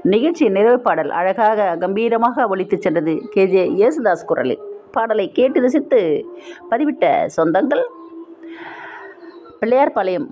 நிகழ்ச்சியின் நிறைவு பாடல் அழகாக கம்பீரமாக ஒலித்துச் சென்றது கேஜே யேசுதாஸ் குரலில் பாடலை கேட்டு ரசித்து பதிவிட்ட சொந்தங்கள் பிள்ளையார்பாளையம்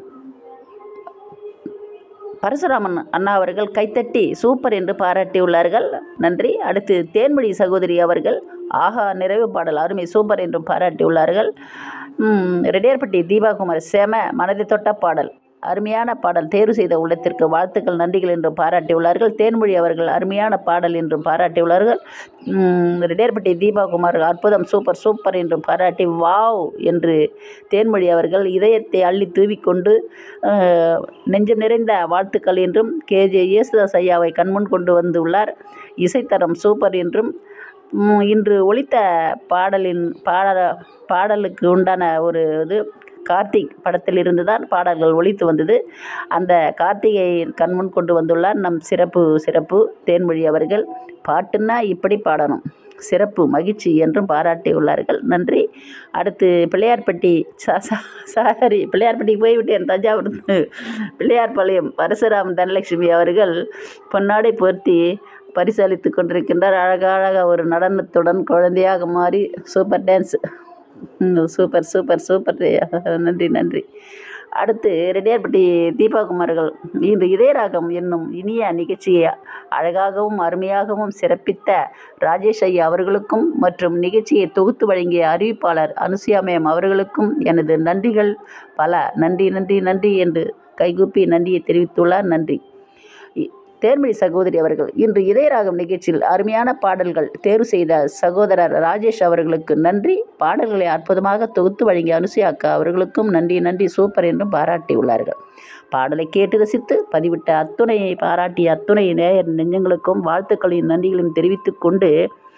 பரசுராமன் அண்ணா அவர்கள் கைத்தட்டி சூப்பர் என்று பாராட்டியுள்ளார்கள் நன்றி அடுத்து தேன்மொழி சகோதரி அவர்கள் ஆஹா நிறைவு பாடல் அருமை சூப்பர் என்றும் பாராட்டியுள்ளார்கள் ம், ரெட்டியார்பட்டி தீபாகுமார் செம மனதை தொட்ட பாடல் அருமையான பாடல் தேர்வு செய்த உள்ளத்திற்கு வாழ்த்துக்கள் நன்றிகள் என்றும் பாராட்டியுள்ளார்கள் தேன்மொழி அவர்கள் அருமையான பாடல் என்றும் பாராட்டியுள்ளார்கள் ம், ரெட்டியார்பட்டி தீபாகுமார் அற்புதம் சூப்பர் சூப்பர் என்றும் பாராட்டி வாவ் என்று தேன்மொழி அவர்கள் இதயத்தை அள்ளி தூவிக்கொண்டு அஹ், நெஞ்சம் நிறைந்த வாழ்த்துக்கள் என்றும் கேஜே யேசுதாஸ் ஐயாவை கண்முன் கொண்டு வந்துள்ளார் இசைத்தரம் சூப்பர் என்றும் ம், இன்று ஒலித்த பாடலின் பாட பாடலுக்கு உண்டான ஒரு இது கார்த்திக் படத்திலிருந்து தான் பாடல்கள் ஒலித்து வந்தது அந்த கார்த்திகை கண்முன் கொண்டு வந்துள்ளார் நம் சிறப்பு சிறப்பு தேன்மொழி அவர்கள் பாட்டுன்னா இப்படி பாடணும் சிறப்பு மகிழ்ச்சி என்றும் பாராட்டியுள்ளார்கள் நன்றி அடுத்து பிள்ளையார்பட்டி சா- சா- சாரி பிள்ளையார்பட்டிக்கு போய்விட்டேன் தஞ்சாவூர் பிள்ளையார்பாளையம் பரசுராம் தனலட்சுமி அவர்கள் பொன்னாடை பொருத்தி பரிசளித்து கொண்டிருக்கின்றார் அழகாக அழகாக ஒரு நடனத்துடன் குழந்தையாக மாறி super dance super super super நன்றி நன்றி அடுத்து ரெட்டியார்பட்டி தீபாகுமார்கள் இன்று இதயராகம் என்னும் இனிய நிகழ்ச்சியை அழகாகவும் அருமையாகவும் சிறப்பித்த ராஜேஷ் ஐயா அவர்களுக்கும் மற்றும் நிகழ்ச்சியை தொகுத்து வழங்கிய அறிவிப்பாளர் அனுசுயா மேம் அவர்களுக்கும் எனது நன்றிகள் பல நன்றி நன்றி நன்றி என்று கைகூப்பி நன்றியை தெரிவித்துள்ளார் நன்றி இ- தேன்மொழி சகோதரி அவர்கள் இன்று இதயராகம் நிகழ்ச்சியில் அருமையான பாடல்கள் தேர்வு செய்த சகோதரர் ராஜேஷ் அவர்களுக்கு நன்றி பாடல்களை அற்புதமாக தொகுத்து வழங்கிய அனுசுயா அக்கா அவர்களுக்கும் நன்றி நன்றி சூப்பர் என்றும் பாராட்டியுள்ளார்கள் பாடலை கேட்டு ரசித்து பதிவிட்ட அத்துணையை பாராட்டிய அத்துணை நேயர் நெஞ்சங்களுக்கும் வாழ்த்துக்களையும் நன்றிகளையும் தெரிவித்துக் கொண்டு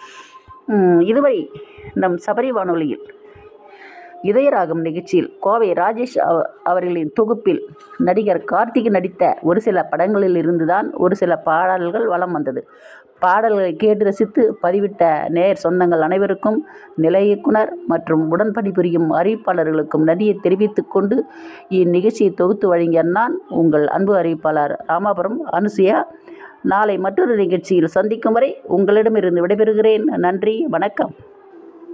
ம், இதுவரை நம் சபரி வானொலியில் இதயராகம் நிகழ்ச்சியில் கோவை ராஜேஷ் அவ- அவர்களின் தொகுப்பில் நடிகர் கார்த்திக் நடித்த ஒரு சில படங்களில் இருந்துதான் ஒரு சில பாடல்கள் வலம் வந்தது பாடல்களை கேட்டு ரசித்து பதிவிட்ட நேயர் சொந்தங்கள் அனைவருக்கும் நிலை இயக்குனர் மற்றும் உடன் பணிபுரியும் அறிவிப்பாளர்களுக்கும் நன்றியை தெரிவித்துக் கொண்டு இந்நிகழ்ச்சியை தொகுத்து வழங்கிய நான் உங்கள் அன்பு அறிவிப்பாளர் ராமாபுரம் அனுசுயா நாளை மற்றொரு நிகழ்ச்சியில் சந்திக்கும் வரை உங்களிடமிருந்து விடைபெறுகிறேன் நன்றி வணக்கம்